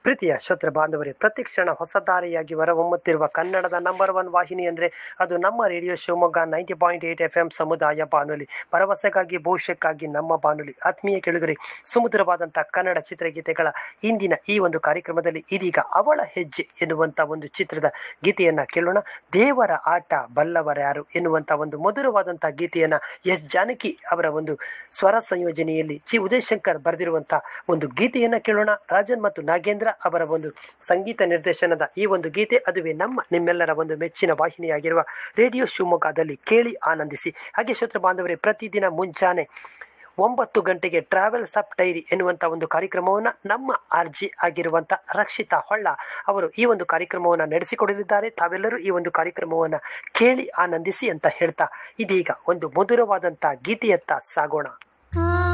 ಪ್ರೀತಿಯ ಶ್ರೋತೃ ಬಾಂಧವರೇ ಪ್ರತಿಕ್ಷಣ ಹೊಸದಾರಿಯಾಗಿ ಹೊರಹೊಮ್ಮುತ್ತಿರುವ ಕನ್ನಡದ ನಂಬರ್ ಒನ್ ವಾಹಿನಿ ಅಂದರೆ ಅದು ನಮ್ಮ radio Shivamogga ninety point eight F M ಸಮುದಾಯ ಬಾನುಲಿ ಭರವಸೆಗಾಗಿ ಭವಿಷ್ಯಕ್ಕಾಗಿ ನಮ್ಮ ಬಾನುಲಿ ಆತ್ಮೀಯ ಕೆಳಗರೆ ಸುಮಧುರವಾದಂಥ ಕನ್ನಡ ಚಿತ್ರಗೀತೆಗಳ ಇಂದಿನ ಈ ಒಂದು ಕಾರ್ಯಕ್ರಮದಲ್ಲಿ ಇದೀಗ ಅವಳ ಹೆಜ್ಜೆ ಎನ್ನುವಂಥ ಒಂದು ಚಿತ್ರದ ಗೀತೆಯನ್ನು ಕೇಳೋಣ ದೇವರ ಆಟ ಬಲ್ಲವರ್ಯಾರು ಎನ್ನುವಂಥ ಒಂದು ಮಧುರವಾದಂಥ ಗೀತೆಯನ್ನು ಎಸ್ ಜಾನಕಿ ಅವರ ಒಂದು ಸ್ವರ ಸಂಯೋಜನೆಯಲ್ಲಿ ಚಿ ಉದಯಶಂಕರ್ ಬರೆದಿರುವಂಥ ಒಂದು ಗೀತೆಯನ್ನು ಕೇಳೋಣ ರಾಜನ್ ಮತ್ತು ನಾಗೇಂದ್ರ ಅವರ ಒಂದು ಸಂಗೀತ ನಿರ್ದೇಶನದ ಈ ಒಂದು ಗೀತೆ ಅದುವೇ ನಮ್ಮ ನಿಮ್ಮೆಲ್ಲರ ಒಂದು ಮೆಚ್ಚಿನ ವಾಹಿನಿಯಾಗಿರುವ ರೇಡಿಯೋ ಶಿವಮೊಗ್ಗದಲ್ಲಿ ಕೇಳಿ ಆನಂದಿಸಿ ಹಾಗೆ ಶ್ರೋತೃ ಬಾಂಧವರೇ ಪ್ರತಿದಿನ ಮುಂಜಾನೆ ಒಂಬತ್ತು ಗಂಟೆಗೆ ಟ್ರಾವೆಲ್ ಸಬ್ ಡೈರಿ ಎನ್ನುವಂಥ ಒಂದು ಕಾರ್ಯಕ್ರಮವನ್ನು ನಮ್ಮ ಅರ್ಜಿ ಆಗಿರುವಂಥ ರಕ್ಷಿತಾ ಹೊಳ್ಳ ಅವರು ಈ ಒಂದು ಕಾರ್ಯಕ್ರಮವನ್ನು ನಡೆಸಿಕೊಡಲಿದ್ದಾರೆ ತಾವೆಲ್ಲರೂ ಈ ಒಂದು ಕಾರ್ಯಕ್ರಮವನ್ನು ಕೇಳಿ ಆನಂದಿಸಿ ಅಂತ ಹೇಳ್ತಾ ಇದೀಗ ಒಂದು ಮಧುರವಾದಂಥ ಗೀತೆಯತ್ತ ಸಾಗೋಣ